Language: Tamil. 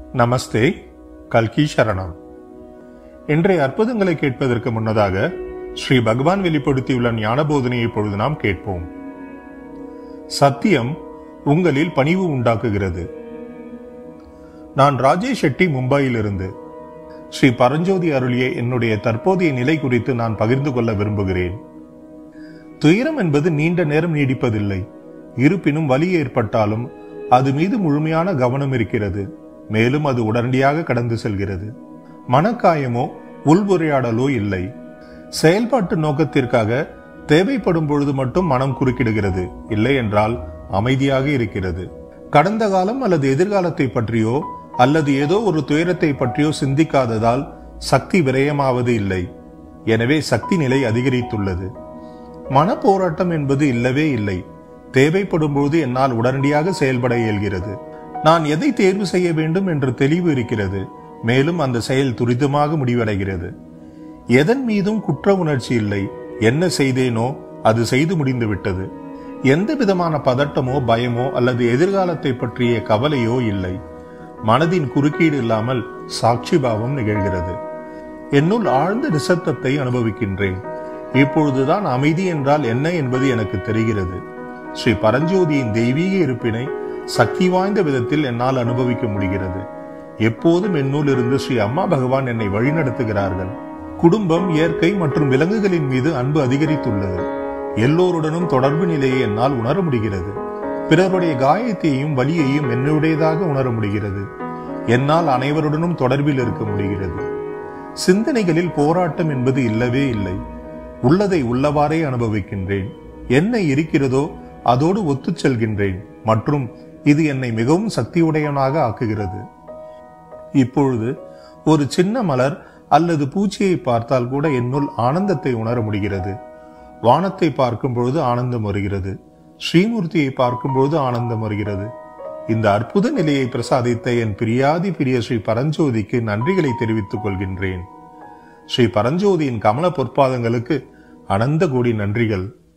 நமஸ்தே கல்கி சரணம் இன்றைய அற்புதங்களை கேட்பதற்கு முன்னதாக ஸ்ரீ பகவான் வெளிப்படுத்தியுள்ள ஞான போதனையை இப்பொழுது நாம் கேட்போம் சத்தியம் உங்களில் பணிவு உண்டாக்குகிறது நான் ராஜேஷ் ஷெட்டி மும்பையிலிருந்து ஸ்ரீ பரஞ்சோதி அருளிய என்னுடைய தற்போதைய நிலை குறித்து நான் பகிர்ந்து கொள்ள விரும்புகிறேன் துயரம் என்பது நீண்ட நேரம் நீடிப்பதில்லை இருப்பினும் வலி ஏற்பட்டாலும் அது மீது முழுமையான கவனம் இருக்கிறது மேலும் அது உடனடியாக கடந்து செல்கிறது மனக்காயமோ உள்வுரையாடலோ இல்லை செயல்பாட்டு நோக்கத்திற்காக தேவைப்படும் பொழுது மட்டும் மனம் குறுக்கிடுகிறது இல்லை என்றால் அமைதியாக இருக்கிறது கடந்த காலம் அல்லது எதிர்காலத்தை பற்றியோ அல்லது ஏதோ ஒரு துயரத்தை பற்றியோ சிந்திக்காததால் சக்தி விரயமாவது இல்லை எனவே சக்தி நிலை அதிகரித்துள்ளது மன போராட்டம் என்பது இல்லவே இல்லை தேவைப்படும் பொழுது என்னால் உடனடியாக செயல்பட இயல்கிறது நான் எதை தேர்வு செய்ய வேண்டும் என்ற தெளிவு இருக்கிறது மேலும் அந்த செயல் துரிதமாக முடிவடைகிறது எதன் மீதும் குற்ற உணர்ச்சி இல்லை என்ன செய்தேனோ அது செய்து முடிந்து விட்டது எந்த விதமான பதட்டமோ பயமோ அல்லது எதிர்காலத்தை பற்றிய கவலையோ இல்லை மனதின் குறுக்கீடு இல்லாமல் சாட்சி பாவம் நிகழ்கிறது என்னுள் ஆழ்ந்த நிசத்தத்தை அனுபவிக்கின்றேன் இப்பொழுதுதான் அமைதி என்றால் என்ன என்பது எனக்கு தெரிகிறது ஸ்ரீ பரஞ்சோதியின் தெய்வீக இருப்பினை சக்தி வாய்ந்த விதத்தில் என்னால் அனுபவிக்க முடிகிறது எப்போதும் என்னுள் இருந்து ஸ்ரீ அம்மா பகவான் என்னை வழிநடத்துகிறார்கள் குடும்பம் இயற்கை மற்றும் விலங்குகளின் மீது அன்பு அதிகரித்துள்ளது எல்லோருடனும் தொடர்பு நிலையை என்னால் உணர முடிகிறது பிறருடைய காயத்தையும் வலியையும் என்னுடையதாக உணர முடிகிறது என்னால் அனைவருடனும் தொடர்பில் இருக்க முடிகிறது சிந்தனைகளில் போராட்டம் என்பது இல்லவே இல்லை உள்ளதை உள்ளவாறே அனுபவிக்கின்றேன் என்ன இருக்கிறதோ அதோடு ஒத்துச் செல்கின்றேன் மற்றும் இது என்னை மிகவும் சக்தியுடையவனாக ஆக்குகிறது இப்பொழுது ஒரு சின்ன மலர் அல்லது பூச்சியை பார்த்தால் கூட என்னுள் ஆனந்தத்தை உணர முடிகிறது வானத்தை பார்க்கும் பொழுது ஆனந்தம் வருகிறது ஸ்ரீமூர்த்தியை பார்க்கும் பொழுது ஆனந்தம் வருகிறது இந்த அற்புத நிலையை பிரசாதித்த என் பிரியாதி பிரிய ஸ்ரீ பரஞ்சோதிக்கு நன்றிகளை தெரிவித்துக் கொள்கின்றேன் ஸ்ரீ பரஞ்சோதியின் கமல பொற்பாதங்களுக்கு அனந்த கோடி நன்றிகள்